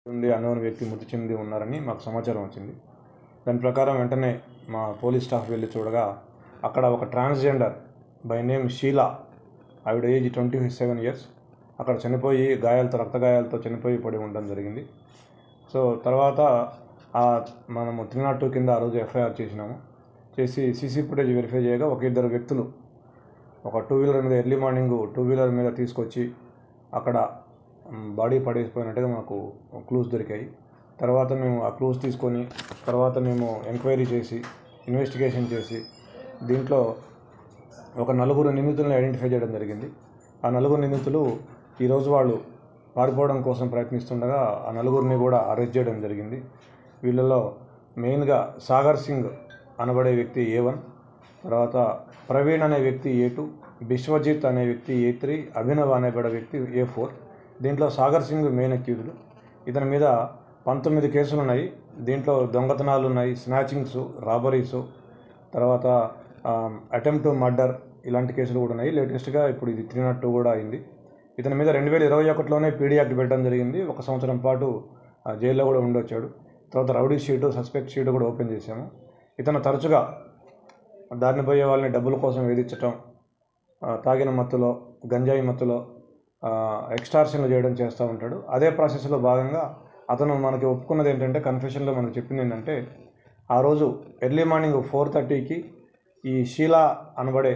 నుండి అన్నోన్ వ్యక్తి మృతి చెంది ఉన్నారని మాకు సమాచారం వచ్చింది దాని ప్రకారం వెంటనే మా పోలీస్ స్టాఫ్ వెళ్ళి చూడగా అక్కడ ఒక ట్రాన్స్జెండర్ బై నేమ్ షీలా ఆవిడ ఏజ్ ట్వంటీ సెవెన్ ఇయర్స్ అక్కడ చనిపోయి గాయాలతో రక్త గాయాలతో చనిపోయి పడి ఉండడం జరిగింది సో తర్వాత ఆ మనము త్రీ నాట్ టూ కింద ఆ రోజు ఎఫ్ఐఆర్ చేసినాము చేసి సీసీ ఫుటేజ్ వెరిఫై చేయగా ఒక ఇద్దరు వ్యక్తులు ఒక టూ వీలర్ మీద ఎర్లీ మార్నింగ్ టూ వీలర్ మీద తీసుకొచ్చి అక్కడ మ్, బాడీ పడేసిపోయినట్టుగా మాకు క్లూస్ దొరికాయి తర్వాత మేము ఆ క్లూస్ తీసుకొని తర్వాత మేము ఎంక్వైరీ చేసి ఇన్వెస్టిగేషన్ చేసి దీంట్లో ఒక నలుగురు నిందితులను ఐడెంటిఫై చేయడం జరిగింది ఆ నలుగురు నిందితులు ఈరోజు వాళ్ళు పారిపోవడం కోసం ప్రయత్నిస్తుండగా ఆ నలుగురిని కూడా అరెస్ట్ చేయడం జరిగింది వీళ్ళలో మెయిన్గా సాగర్ సింగ్ అనబడే వ్యక్తి ఏ వన్ తర్వాత ప్రవీణ్ అనే వ్యక్తి ఏ టూ బిశ్వజిత్ అనే వ్యక్తి ఏ త్రీ అభినవ్ అనేబడే వ్యక్తి ఏ ఫోర్ దీంట్లో సాగర్ సింగ్ మెయిన్ అక్యూజ్డ్ ఇతని మీద పంతొమ్మిది కేసులు ఉన్నాయి దీంట్లో దొంగతనాలు ఉన్నాయి స్నాచింగ్స్ రాబరీస్ తర్వాత అటెంప్ట్ టు మర్డర్ ఇలాంటి కేసులు కూడా ఉన్నాయి లేటెస్ట్గా ఇప్పుడు ఇది త్రీ నాట్ టూ కూడా అయింది ఇతని మీద రెండు వేల ఇరవై ఒకటిలోనే పీడీ యాక్ట్ పెట్టడం జరిగింది ఒక సంవత్సరం పాటు ఆ, జైల్లో కూడా ఉండొచ్చాడు తర్వాత రౌడీ షీటు సస్పెక్ట్ షీటు కూడా ఓపెన్ చేశాము ఇతను తరచుగా దారిని పోయే వాళ్ళని డబ్బుల కోసం వేధించటం ఆ, తాగిన మత్తులో గంజాయి మత్తులో ఎక్స్టార్షన్లు చేయడం చేస్తూ ఉంటాడు అదే ప్రాసెస్లో భాగంగా అతను మనకి ఒప్పుకున్నది ఏంటంటే కన్ఫెషన్లో మనకు చెప్పింది ఏంటంటే ఆ రోజు ఎర్లీ మార్నింగ్ ఫోర్ థర్టీకి ఈ షీలా అనబడే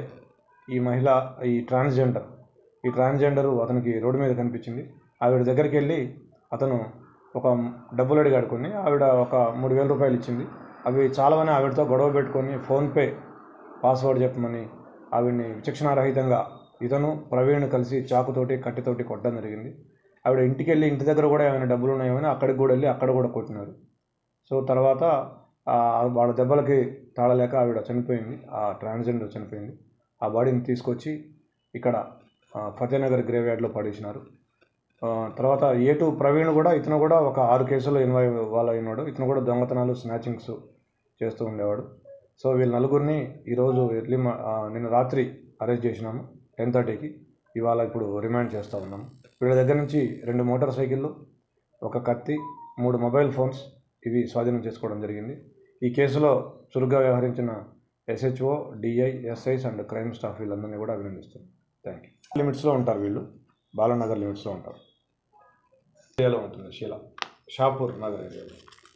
ఈ మహిళ ఈ ట్రాన్స్జెండర్ ఈ ట్రాన్స్జెండరు అతనికి రోడ్డు మీద కనిపించింది ఆవిడ దగ్గరికి వెళ్ళి అతను ఒక డబ్బులు అడిగాడు కొన్ని ఆవిడ ఒక మూడు వేల రూపాయలు ఇచ్చింది అవి చాలావని ఆవిడతో గొడవ పెట్టుకొని ఫోన్పే పాస్వర్డ్ చెప్పమని ఆవిడ్ని విచక్షణారహితంగా ఇతను ప్రవీణ్ కలిసి చాకుతోటి కట్టెతోటి కొట్టడం జరిగింది ఆవిడ ఇంటికి వెళ్ళి ఇంటి దగ్గర కూడా ఏమైనా డబ్బులు ఉన్నాయేమని అక్కడికి కూడా వెళ్ళి అక్కడ కూడా కొట్టినారు సో తర్వాత ఆ, వాళ్ళ దెబ్బలకి తాళలేక ఆవిడ చనిపోయింది ఆ ట్రాన్స్జెండర్ చనిపోయింది ఆ బాడీని తీసుకొచ్చి ఇక్కడ ఆ, ఫతేనగర్ గ్రేవ్ యార్డ్లో పడేసినారు ఆ, తర్వాత ఏ టూ ప్రవీణ్ కూడా ఇతను కూడా ఒక ఆరు కేసుల్లో ఇన్వాల్వ్ వాళ్ళు అయినాడు ఇతను కూడా దొంగతనాలు స్నాచింగ్స్ చేస్తూ ఉండేవాడు సో వీళ్ళ నలుగురిని ఈరోజు ఎర్లీ మా ఆ, నిన్న రాత్రి అరెస్ట్ చేసినాము టెన్ థర్టీకి ఇవాళ ఇప్పుడు రిమాండ్ చేస్తూ ఉన్నాము వీళ్ళ దగ్గర నుంచి రెండు మోటార్ సైకిళ్ళు ఒక కత్తి మూడు మొబైల్ ఫోన్స్ ఇవి స్వాధీనం చేసుకోవడం జరిగింది ఈ కేసులో చురుగ్గా వ్యవహరించిన SHO DI SIs and crime staff వీళ్ళందరినీ కూడా అభినందిస్తాం థ్యాంక్ యూ లిమిట్స్లో ఉంటారు వీళ్ళు బాలనగర్ లిమిట్స్లో ఉంటారు ఏరియాలో ఉంటుంది శీల షాపూర్ నగర్ ఏరియాలో